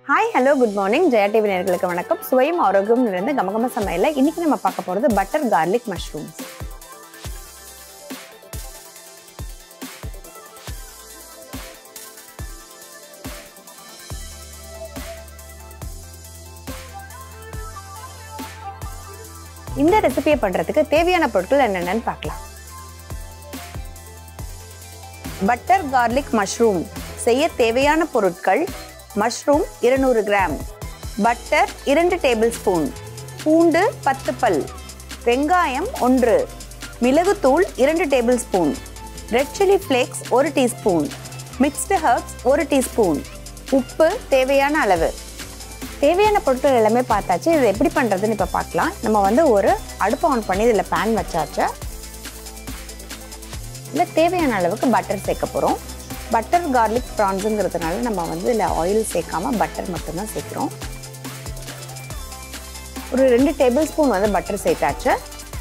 hi hello good morning Jaya TV நேர்களுக்கு வணக்கம் சுவையும் ஆரோக்கியம் நிறைந்த கமகம சமையல்ல இன்னைக்கு நம்ம பார்க்க போறது பட்டர் கார்லிக் மஷ்ரூம்ஸ் இந்த ரெசிபியை பண்றதுக்கு தேவையான பொருட்கள் என்னென்னு பார்க்கலாம் பட்டர் கார்லிக் மஷ்ரூம் செய்ய தேவையான பொருட்கள் மஷ்ரூம் இருநூறு கிராம் பட்டர் இரண்டு டேபிள் ஸ்பூன் பூண்டு பத்து பல் வெங்காயம் ஒன்று மிளகுத்தூள் இரண்டு tablespoon red chilli flakes ஒரு டீஸ்பூன் மிக்ஸ்டு ஹர்ப்ஸ் ஒரு டீஸ்பூன் உப்பு தேவையான அளவு தேவையான பொருட்கள் எல்லாமே பார்த்தாச்சு இது எப்படி பண்ணுறதுன்னு இப்போ பார்க்கலாம் நம்ம வந்து ஒரு அடுப்பு ஆன் பண்ணி இதில் பேன் வச்சாச்சு இதில் தேவையான அளவுக்கு பட்டர் சேர்க்க போகிறோம் பட்டர் கார்லிக் ப்ரான்ஸுங்கிறதுனால நம்ம வந்து இதில் ஆயில் சேர்க்காம பட்டர் மட்டும்தான் சேர்க்குறோம் ஒரு ரெண்டு டேபிள் ஸ்பூன் வந்து பட்டர் சேர்த்தாச்சு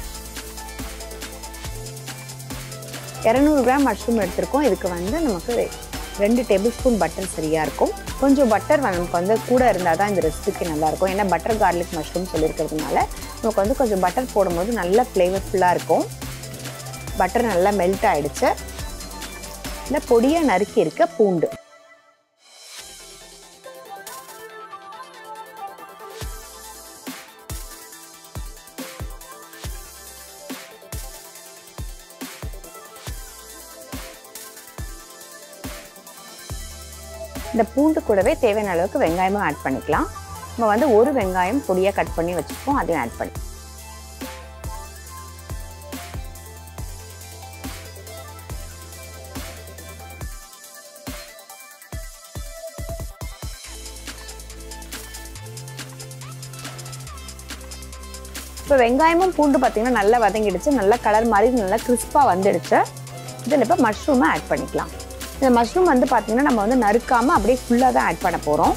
இரநூறு கிராம் மஷ்ரூம் எடுத்திருக்கோம் இதுக்கு வந்து நமக்கு ரெண்டு டேபிள் ஸ்பூன் பட்டர் சரியாக இருக்கும் கொஞ்சம் பட்டர் நமக்கு வந்து கூட இருந்தால் தான் இந்த ரெசிபிக்கு நல்லாயிருக்கும் ஏன்னா பட்டர் கார்லிக் மஷ்ரூம் சொல்லியிருக்கிறதுனால நமக்கு வந்து கொஞ்சம் பட்டர் போடும்போது நல்ல ஃப்ளேவர்ஃபுல்லாக இருக்கும் பட்டர் நல்லா மெல்ட் ஆயிடுச்சு இந்த பொடியாக நறுக்கி இருக்க பூண்டு இந்த பூண்டு கூடவே தேவையான அளவுக்கு வெங்காயமும் ஆட் பண்ணிக்கலாம் நம்ம வந்து ஒரு வெங்காயம் பொடியாக கட் பண்ணி வச்சுருக்கோம் அதையும் ஆட் பண்ணி இப்போ வெங்காயமும் பூண்டு பார்த்தீங்கன்னா நல்லா வதங்கிடுச்சு நல்லா கலர் மாதிரி நல்லா கிறிஸ்பாக வந்துடுச்சு இதில் இப்போ மஷ்ரூமை ஆட் பண்ணிக்கலாம் இந்த மஷ்ரூம் வந்து பார்த்தீங்கன்னா நம்ம வந்து நறுக்காமல் அப்படியே ஃபுல்லாக தான் ஆட் பண்ண போகிறோம்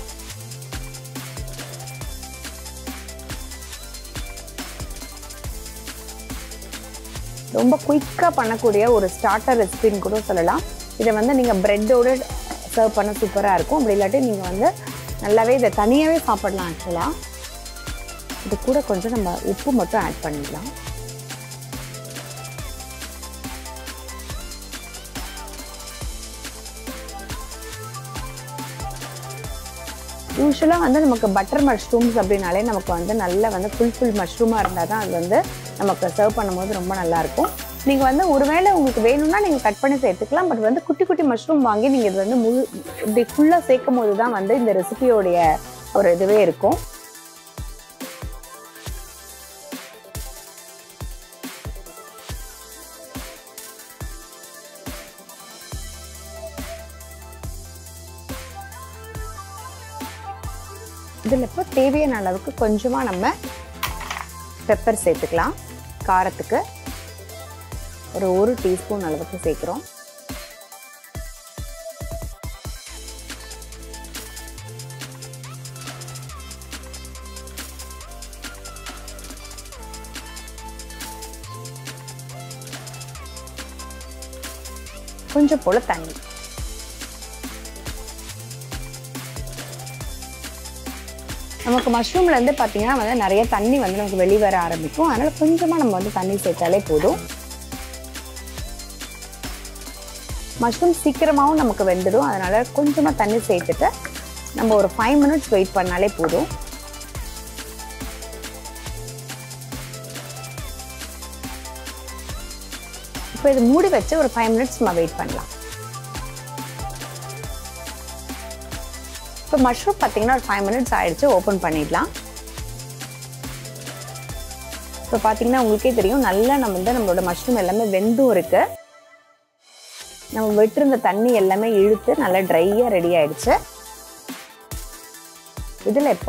ரொம்ப குயிக்காக பண்ணக்கூடிய ஒரு ஸ்டார்டர் ரெசிபின்னு கூட சொல்லலாம் இதை வந்து நீங்கள் ப்ரெட்டோடு சர்வ் பண்ண சூப்பராக இருக்கும் அப்படி இல்லாட்டி நீங்கள் வந்து நல்லாவே இதை தனியாகவே சாப்பிடலாம் ஆக்சுவலாக இது கூட கொஞ்சம் நம்ம உப்பு மட்டும் ஆட் பண்ணிடலாம் யூஸ்வலாக வந்து நமக்கு பட்டர் மஷ்ரூம்ஸ் அப்படின்னாலே நமக்கு வந்து நல்ல வந்து ஃபுல் ஃபுல் மஷ்ரூமாக இருந்தால் தான் அது வந்து நமக்கு சர்வ் பண்ணும்போது ரொம்ப நல்லாயிருக்கும் நீங்கள் வந்து ஒருவேளை உங்களுக்கு வேணும்னா நீங்கள் கட் பண்ணி சேர்த்துக்கலாம் பட் வந்து குட்டி குட்டி மஷ்ரூம் வாங்கி நீங்கள் இது வந்து முழு இப்படி ஃபுல்லாக சேர்க்கும் போது தான் வந்து இந்த ரெசிபியோடைய ஒரு இதுவே இருக்கும் இதில் இப்போ தேவையான அளவுக்கு கொஞ்சமாக நம்ம பெப்பர் சேர்த்துக்கலாம் காரத்துக்கு ஒரு ஒரு டீஸ்பூன் அளவுக்கு சேர்க்குறோம் கொஞ்சம் போல தண்ணி நமக்கு மஷ்ரூம்ல இருந்து பார்த்தீங்கன்னா வந்து நிறைய தண்ணி வந்து நமக்கு வெளியே வர ஆரம்பிக்கும் அதனால கொஞ்சமாக நம்ம வந்து தண்ணி சேர்த்தாலே போதும் மஷ்ரூம் சீக்கிரமாகவும் நமக்கு வெந்துடும் அதனால கொஞ்சமாக தண்ணி சேர்த்துட்டு நம்ம ஒரு ஃபைவ் மினிட்ஸ் வெயிட் பண்ணாலே போதும் இப்போ இது மூடி வச்சு ஒரு ஃபைவ் மினிட்ஸ் நம்ம வெயிட் பண்ணலாம் இப்போ மஷ்ரூம் பார்த்தீங்கன்னா ஒரு ஃபைவ் மினிட்ஸ் ஆயிடுச்சு ஓப்பன் பண்ணிடலாம் இப்போ பார்த்தீங்கன்னா உங்களுக்கே தெரியும் நல்லா நம்ம வந்து நம்மளோட மஷ்ரூம் எல்லாமே வெந்தும் இருக்கு நம்ம விட்டுருந்த தண்ணி எல்லாமே இழுத்து நல்லா ட்ரையாக ரெடி ஆயிடுச்சு இதில் இப்போ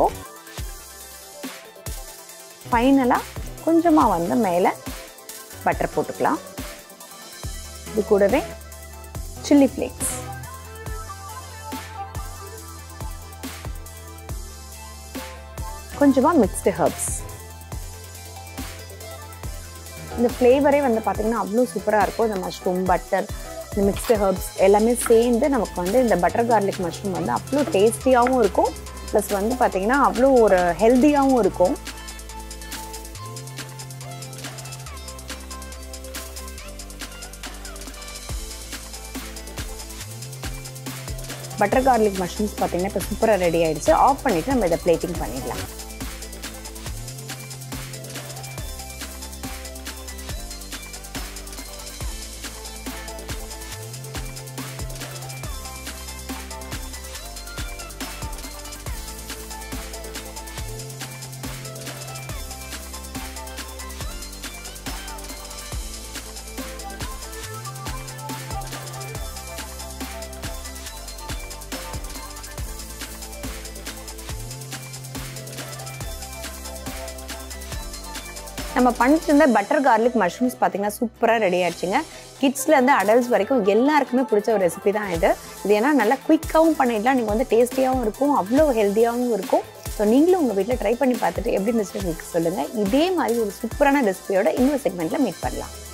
ஃபைனலாக கொஞ்சமாக வந்து மேலே பட்டர் போட்டுக்கலாம் இது கூடவே சில்லி ஃப்ளேக்ஸ் கொஞ்சமாக மிக்ஸ்டு ஹர்ப்ஸ் இந்த ஃப்ளேவரே வந்து பார்த்தீங்கன்னா அவ்வளோ சூப்பராக இருக்கும் இந்த மஷ்ரூம் பட்டர் இந்த மிக்ஸ்டு ஹர்ப்ஸ் எல்லாமே சேர்ந்து நமக்கு வந்து இந்த பட்டர் கார்லிக் மஷ்ரூம் வந்து அவ்வளோ டேஸ்டியாகவும் இருக்கும் ப்ளஸ் வந்து பார்த்தீங்கன்னா அவ்வளோ ஒரு ஹெல்த்தியாகவும் இருக்கும் பட்டர் கார்லிக் மஷ்ரூம்ஸ் பார்த்தீங்கன்னா இப்போ சூப்பராக ரெடி ஆயிடுச்சு ஆஃப் பண்ணிவிட்டு நம்ம இதை பிளேட்டிங் பண்ணிடலாம் நம்ம பண்ணிட்டு இருந்த பட்டர் கார்லிக் மஷ்ரூம்ஸ் பார்த்தீங்கன்னா சூப்பராக ரெடி ஆயிடுச்சுங்க கிட்ஸ்லேருந்து அடல்ட்ஸ் வரைக்கும் எல்லாருக்குமே பிடிச்ச ஒரு ரெசிபி தான் இது இது ஏன்னா நல்லா குயிக்காகவும் பண்ணிடலாம் நீங்கள் வந்து டேஸ்டியாகவும் இருக்கும் அவ்வளோ ஹெல்த்தியாகவும் இருக்கும் ஸோ நீங்களும் உங்கள் வீட்டில் ட்ரை பண்ணி பார்த்துட்டு எப்படி இருந்துச்சு உங்களுக்கு சொல்லுங்கள் இதே மாதிரி ஒரு சூப்பரான ரெசிபியோட இன்னொரு செக்மெண்ட்டில் மீட் பண்ணலாம்